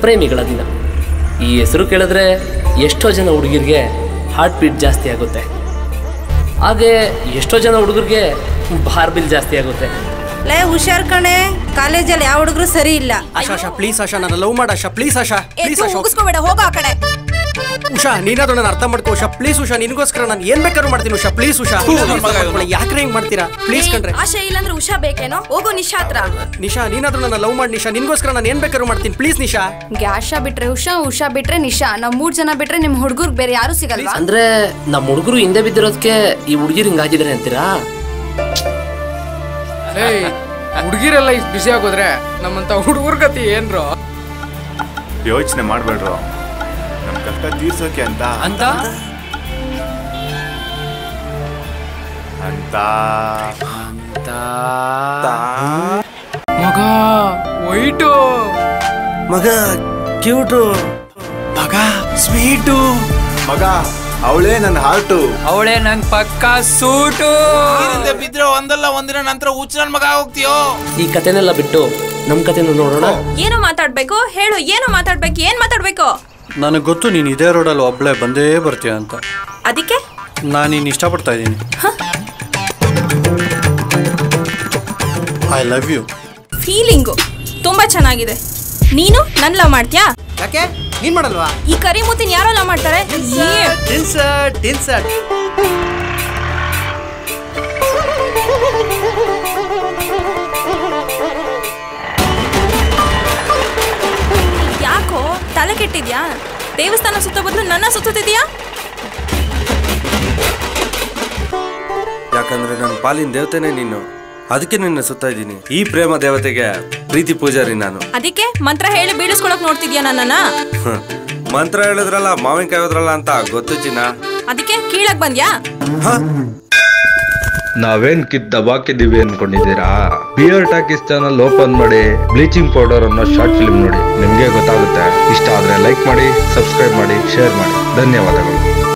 ಪ್ರೇಮಿಗಳ ದಿನ ಈ ಹೆಸರು ಕೇಳಿದ್ರೆ ಎಷ್ಟೋ ಜನ ಹುಡುಗಿರಿಗೆ ಹಾರ್ಟ್ ಬೀಟ್ ಜಾಸ್ತಿ ಆಗುತ್ತೆ ಹಾಗೆ ಎಷ್ಟೋ ಜನ ಹುಡುಗರಿಗೆ ಬಾರ್ ಬಿಲ್ ಜಾಸ್ತಿ ಆಗುತ್ತೆ ಲೇ ಹುಷಾರ್ ಕಣೆ ಕಾಲೇಜಲ್ಲಿ ಯಾವ ಹುಡುಗರು ಸರಿ ಇಲ್ಲ ಆಶಾ ಆಶಾ ಪ್ಲೀಸ್ ಆಶಾ ನನ್ನ ಲವ್ ಮಾಡ ಆಶಾ ಪ್ಲೀಸ್ ಆಶಾ ಪ್ಲೀಸ್ ಆಶಾ ಮುಗಿಸ್ಕೋಬೇಡ ಹೋಗೋ ಆ ಕಡೆ ಉಷಾ ನೀನಾದ್ರೂ ನನ್ನ ಅರ್ಥ ಮಾಡ್ಕೋ ಉಷಾ ಪ್ಲೀಸ್ ಉಷಾ ನಿನಗೋಸ್ಕರ ನಾನು ಏನ್ ಬೇಕಾದ್ರೂ ಮಾಡ್ತೀನಿ ಉಷಾ ಪ್ಲೀಸ್ ಉಷಾ ಯಾಕ್ರೆ ಹಿಂಗ್ ಮಾಡ್ತೀರಾ ಪ್ಲೀಸ್ ಕಣ್ರೆ ಆಶೆ ಇಲ್ಲಾಂದ್ರೆ ಉಷಾ ಬೇಕೇನೋ ಹೋಗು ನಿಶಾ ಹತ್ರ ನಿಶಾ ನೀನಾದ್ರೂ ನನ್ನ ಲವ್ ಮಾಡಿ ನಿಶಾ ನಿನ್ಗೋಸ್ಕರ ನಾನು ಏನ್ ಬೇಕಾದ್ರೂ ಮಾಡ್ತೀನಿ ಪ್ಲೀಸ್ ನಿಶಾ ಆಶಾ ಬಿಟ್ರೆ ಉಷಾ ಉಷಾ ಬಿಟ್ರೆ ನಿಶಾ ನಾವ್ ಮೂರ್ ಜನ ಬಿಟ್ರೆ ನಿಮ್ ಹುಡುಗರು ಬೇರೆ ಯಾರು ಸಿಗಲ್ವಾ ಅಂದ್ರೆ ನಮ್ಮ ಹುಡುಗರು ಹಿಂದೆ ಬಿದ್ದಿರೋದಕ್ಕೆ ಈ ಹುಡುಗಿರು ಹಿಂಗಾಗಿದ್ದಾರೆ ಅಂತೀರಾ ಏಯ್ ಹುಡುಗಿರೆಲ್ಲ ಇಷ್ಟು ಬಿಸಿ ಆಗೋದ್ರೆ ನಮ್ಮಂತ ಹುಡುಗರ ಗತಿ ಏನ್ರೋ ಯೋಚನೆ ಮಾಡ್ಬೇಡ್ರು ನಮ್ ಕಷ್ಟ ತೀರ್ಸೋಕೆ ಅಂತ ಅಂತ ಅಂತ ಮಗ ವೈಟು ಮಗ ಕ್ಯೂಟು ಮಗ ಸ್ವೀಟು ಮಗ ಅವಳೇ ನನ್ನ ಹಾರ್ಟು ಅವಳೇ ನಂಗ್ ಪಕ್ಕ ಸೂಟು ನೀರಿಂದ ಬಿದ್ರೆ ಒಂದಲ್ಲ ಒಂದಿನ ನಂತರ ಹುಚ್ಚ ನನ್ ಮಗ ಹೋಗ್ತೀಯೋ ಈ ಕತೆನೆಲ್ಲ ಬಿಟ್ಟು ನಮ್ಮ ಕತೆನ ನೋಡೋಣ ಏನೋ ಮಾತಾಡ್ಬೇಕು ಹೇಳು ಏನೋ ಮಾತಾಡ್ಬೇಕು ಏನ್ ಮಾತಾಡ್ಬೇಕು ನನಗೆ ಗೊತ್ತು ನೀನು ಇದೇ ರೋಡಲ್ಲಿ ಒಬ್ಳೆ ಬಂದೇ ಬರ್ತೀಯ ಅಂತ ಅದಕ್ಕೆ ನಾನು ನೀನು ಇಷ್ಟಪಡ್ತಾ ಇದ್ದೀನಿ ಐ ಲವ್ ಯು ಫೀಲಿಂಗು ತುಂಬಾ ಚೆನ್ನಾಗಿದೆ ನೀನು ನನ್ ಲವ್ ಮಾಡ್ತೀಯಾ ಯಾಕೆ ನೀನ್ ಮಾಡಲ್ವಾ ಈ ಕರಿಮೂತಿನ ಯಾರೋ ಲವ್ ಮಾಡ್ತಾರೆ ಏ, ಇನ್ಸರ್ಟ್ ಇನ್ಸರ್ಟ್ ಯಾಕೋ ತಲೆ ಕೆಟ್ಟಿದ್ಯಾ ದೇವಸ್ಥಾನ ಸುತ್ತ ಬದಲು ನನ್ನ ಸುತ್ತಿದ್ಯಾ ಯಾಕಂದ್ರೆ ನನ್ನ ಪಾಲಿನ ದೇವತೆನೇ ನೀನು ಅದಕ್ಕೆ ನಿನ್ನ ಸುತ್ತಾ ಇದ್ದೀನಿ ಈ ಪ್ರೇಮ ದೇವತೆಗೆ ಪ್ರೀತಿ ಪೂಜಾರಿ ನಾನು ಅದಕ್ಕೆ ಮಂತ್ರ ಹೇಳಿ ಬೀಳಿಸ್ಕೊಳಕ್ ನೋಡ್ತಿದ್ಯಾ ನನ್ನನ್ನ ಹ್ಮ್. ಮಂತ್ರ ಹೇಳಿದ್ರಲ್ಲ ಮಾವಿನಕಾಯಿ ಹೋದ್ರಲ್ಲ ಅಂತ ಗೊತ್ತು ಚಿನ್ನ ಅದಕ್ಕೆ ಕೀಳಕ್ ಬಂದ್ಯಾ ನಾವೇನ್ ಕಿತ್ ದಬಾಕಿದೀವಿ ಅನ್ಕೊಂಡಿದ್ದೀರಾ ಬಿಯರ್ ಟಾಕೀಸ್ ಚಾನಲ್ ಓಪನ್ ಮಾಡಿ ಬ್ಲೀಚಿಂಗ್ ಪೌಡರ್ ಅನ್ನೋ ಶಾರ್ಟ್ ಫಿಲ್ಮ್ ನೋಡಿ ನಿಮ್ಗೆ ಗೊತ್ತಾಗುತ್ತೆ ಇಷ್ಟ ಆದ್ರೆ ಲೈಕ್ ಮಾಡಿ ಸಬ್ಸ್ಕ್ರೈಬ್ ಮಾಡಿ ಶೇರ್ ಮಾಡಿ ಧನ್ಯವಾದಗಳು